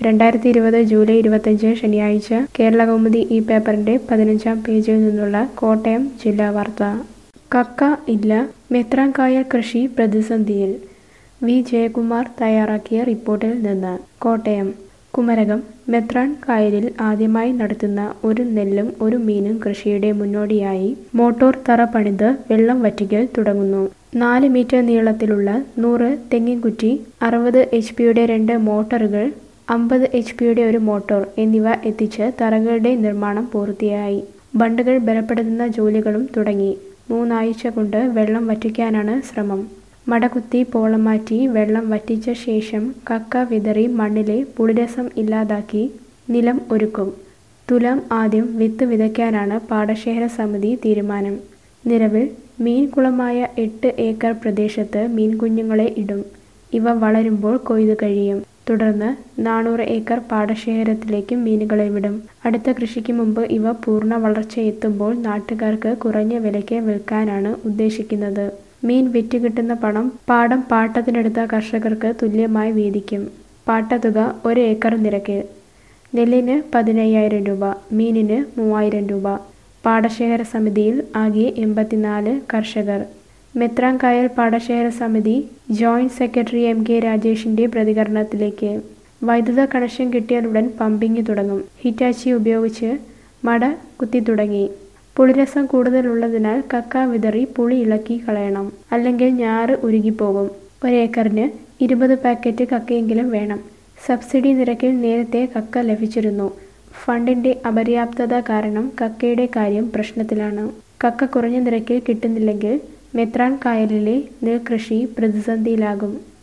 രണ്ടായിരത്തി ഇരുപത് ജൂലൈ ഇരുപത്തഞ്ച് ശനിയാഴ്ച കേരളകൗമുദി ഈ പേപ്പറിന്റെ പതിനഞ്ചാം പേജിൽ നിന്നുള്ള കോട്ടയം ജില്ലാ വാർത്ത കക്ക ഇല്ല മെത്രാൻകായൽ കൃഷി പ്രതിസന്ധിയിൽ വി ജയകുമാർ തയ്യാറാക്കിയ റിപ്പോർട്ടിൽ നിന്ന് കോട്ടയം കുമരകം മെത്രാൻ കായലിൽ ആദ്യമായി നടത്തുന്ന ഒരു നെല്ലും ഒരു മീനും കൃഷിയുടെ മുന്നോടിയായി മോട്ടോർ തറ പണിത് വെള്ളം വറ്റിക്കൽ തുടങ്ങുന്നു നാല് മീറ്റർ നീളത്തിലുള്ള നൂറ് തെങ്ങിൻകുറ്റി അറുപത് എച്ച് പിയുടെ രണ്ട് മോട്ടോറുകൾ അമ്പത് എച്ച് പിയുടെ ഒരു മോട്ടോർ എന്നിവ എത്തിച്ച് തറകളുടെ നിർമ്മാണം പൂർത്തിയായി ബണ്ടുകൾ ബലപ്പെടുത്തുന്ന ജോലികളും തുടങ്ങി മൂന്നാഴ്ച കൊണ്ട് വെള്ളം വറ്റിക്കാനാണ് ശ്രമം മടകുത്തി പോളം മാറ്റി വെള്ളം വറ്റിച്ച ശേഷം കക്ക വിതറി മണ്ണിലെ പുളിരസം ഇല്ലാതാക്കി നിലം ഒരുക്കും തുലാം ആദ്യം വിത്ത് വിതയ്ക്കാനാണ് പാടശേഖര സമിതി തീരുമാനം നിലവിൽ മീൻകുളമായ എട്ട് ഏക്കർ പ്രദേശത്ത് മീൻകുഞ്ഞുങ്ങളെ ഇടും ഇവ വളരുമ്പോൾ കൊയ്തു കഴിയും തുടർന്ന് നാനൂറ് ഏക്കർ പാടശേഖരത്തിലേക്ക് മീനുകളെ വിടും അടുത്ത കൃഷിക്ക് മുമ്പ് ഇവ പൂർണ്ണ വളർച്ചയെത്തുമ്പോൾ നാട്ടുകാർക്ക് കുറഞ്ഞ വിലയ്ക്ക് വിൽക്കാനാണ് ഉദ്ദേശിക്കുന്നത് മീൻ വിറ്റ് കിട്ടുന്ന പണം പാടം പാട്ടത്തിനെടുത്ത കർഷകർക്ക് തുല്യമായി വീതിക്കും പാട്ടത്തുക ഒരു ഏക്കർ നിരക്കിൽ നെല്ലിന് പതിനയ്യായിരം രൂപ മീനിന് മൂവായിരം രൂപ പാടശേഖര സമിതിയിൽ ആകെ എൺപത്തിനാല് കർഷകർ മെത്രാൻകായൽ പാടശേഖര സമിതി ജോയിന്റ് സെക്രട്ടറി എം കെ രാജേഷിന്റെ പ്രതികരണത്തിലേക്ക് വൈദ്യുത കണക്ഷൻ കിട്ടിയാലുടൻ പമ്പിങ് തുടങ്ങും ഹിറ്റാച്ചി ഉപയോഗിച്ച് മട കുത്തി തുടങ്ങി പുളിരസം കൂടുതലുള്ളതിനാൽ കക്ക വിതറി പുളി ഇളക്കി കളയണം അല്ലെങ്കിൽ ഞാറ് ഉരുകിപ്പോകും ഒരേക്കറിന് ഇരുപത് പാക്കറ്റ് കക്കയെങ്കിലും വേണം സബ്സിഡി നിരക്കിൽ നേരത്തെ കക്ക ലഭിച്ചിരുന്നു ഫണ്ടിന്റെ അപര്യാപ്തത കാരണം കക്കയുടെ കാര്യം പ്രശ്നത്തിലാണ് കക്ക കുറഞ്ഞ നിരക്കിൽ കിട്ടുന്നില്ലെങ്കിൽ മെത്രാൻ കായലിലെ നെൽകൃഷി പ്രതിസന്ധിയിലാകും